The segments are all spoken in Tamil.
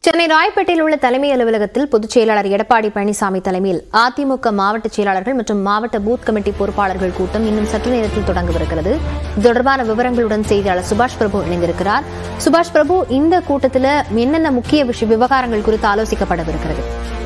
சென்னை ராயப்பேட்டையில் உள்ள தலைமை அலுவலகத்தில் பொதுச் செயலாளர் எடப்பாடி பழனிசாமி தலைமையில் அதிமுக மாவட்ட செயலாளர்கள் மற்றும் மாவட்ட பூத் கமிட்டி பொறுப்பாளர்கள் கூட்டம் இன்னும் சற்று நேரத்தில் தொடங்கவிருக்கிறது இது தொடர்பான விவரங்களுடன் செய்தியாளர் சுபாஷ் பிரபு இணைந்திருக்கிறார் சுபாஷ் பிரபு இந்த கூட்டத்தில் என்னென்ன முக்கிய விஷய விவகாரங்கள் குறித்து ஆலோசிக்கப்படவிருக்கிறது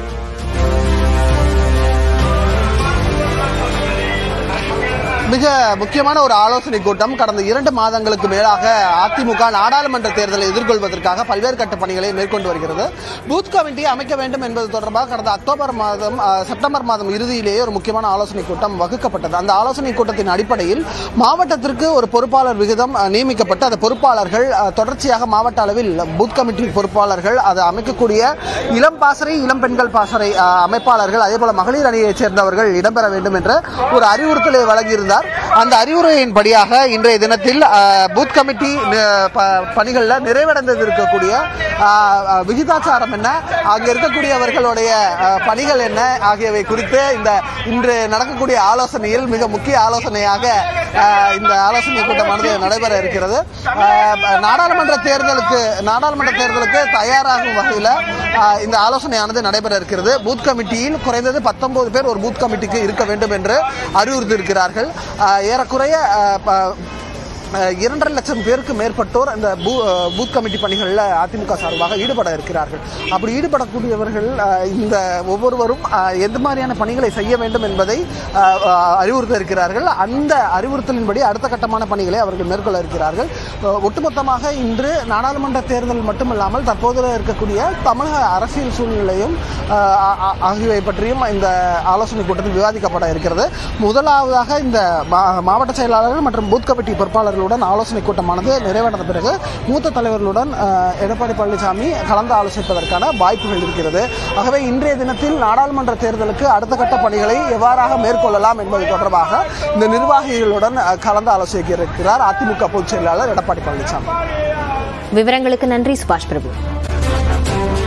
மிக முக்கியமான ஒரு ஆலோசனை கூட்டம் கடந்த இரண்டு மாதங்களுக்கு மேலாக அதிமுக நாடாளுமன்ற தேர்தலை எதிர்கொள்வதற்காக பல்வேறு கட்ட பணிகளை மேற்கொண்டு வருகிறது பூத் கமிட்டி அமைக்க வேண்டும் என்பது தொடர்பாக கடந்த அக்டோபர் மாதம் அஹ், செப்டம்பர் மாதம் இறுதியிலேயே ஒரு முக்கியமான ஆலோசனை கூட்டம் வகுக்கப்பட்டது அந்த ஆலோசனை கூட்டத்தின் அடிப்படையில் மாவட்டத்திற்கு ஒரு பொறுப்பாளர் விகிதம் அஹ், நியமிக்கப்பட்டு அந்த பொறுப்பாளர்கள் அஹ், தொடர்ச்சியாக மாவட்ட அளவில் பூத் கமிட்டி பொறுப்பாளர்கள் அது அமைக்கக்கூடிய இளம் பாசறை இளம் பெண்கள் பாசறை அஹ், அமைப்பாளர்கள் அதே போல மகளிர் அணியைச் சேர்ந்தவர்கள் இடம்பெற வேண்டும் என்ற ஒரு அறிவுறுத்தலை வழங்கியிருந்தார் அந்த அறிவுரையின்படியாக இன்றைய தினத்தில் அஹ், பூத் கமிட்டி அஹ், ப- பணிகள்ல நிறைவடைந்தது இருக்கக்கூடிய அஹ், அஹ், விகிதாச்சாரம் என்ன அங்க இருக்கக்கூடியவர்களுடைய அஹ், பணிகள் என்ன ஆகியவை குறித்து இந்த இன்று நடக்கக்கூடிய ஆலோசனையில் மிக முக்கிய ஆலோசனையாக அஹ், இந்த ஆலோசனை கூட்டமானது நடைபெற இருக்கிறது அஹ், நாடாளுமன்ற தேர்தலுக்கு நாடாளுமன்ற தேர்தலுக்கு தயாராகும் வகையில் அஹ், இந்த ஆலோசனையானது நடைபெற இருக்கிறது பூத் கமிட்டியில் குறைந்தது பத்தொன்பது பேர் ஒரு பூத் கமிட்டிக்கு இருக்க வேண்டும் என்று அறிவுறுத்தியிருக்கிறார்கள் அஹ், ஏறக்குறைய அஹ், ப- அஹ், இரண்டரை லட்சம் பேருக்கு மேற்பட்டோர் இந்த பூ- அஹ், பூத் கமிட்டி பணிகளில் அதிமுக சார்பாக ஈடுபட இருக்கிறார்கள் அப்படி ஈடுபடக்கூடியவர்கள் அஹ், இந்த ஒவ்வொருவரும் அஹ், எந்த மாதிரியான பணிகளை செய்ய வேண்டும் என்பதை அஹ், அஹ், அறிவுறுத்த இருக்கிறார்கள் அந்த அறிவுறுத்தலின்படி அடுத்த கட்டமான பணிகளை அவர்கள் மேற்கொள்ள இருக்கிறார்கள் அஹ், ஒட்டுமொத்தமாக இன்று நாடாளுமன்ற தேர்தல் மட்டுமல்லாமல் தற்போது இருக்கக்கூடிய தமிழக அரசியல் சூழ்நிலையும் அஹ், ஆ- ஆ- ஆகியவை பற்றியும் இந்த ஆலோசனை கூட்டத்தில் விவாதிக்கப்பட இருக்கிறது முதலாவதாக இந்த மா- மாவட்ட செயலாளர்கள் மற்றும் பூத் கமிட்டி பொறுப்பாளர்களுடன் ஆலோசனை கூட்டமானது நிறைவடைந்த பிறகு மூத்த தலைவர்களுடன் அஹ், எடப்பாடி பழனிசாமி கலந்து ஆலோசிப்பதற்கான வாய்ப்புகள் இருக்கிறது ஆகவே இன்றைய தினத்தில் நாடாளுமன்ற தேர்தலுக்கு அடுத்த கட்ட பணிகளை எவ்வாறாக மேற்கொள்ளலாம் என்பது தொடர்பாக இந்த நிர்வாகிகளுடன் அஹ், கலந்து ஆலோசிக்க இருக்கிறார் அதிமுக பொதுச் செயலாளர் எடப்பாடி பழனிசாமி விவரங்களுக்கு நன்றி சுபாஷ் பிரபு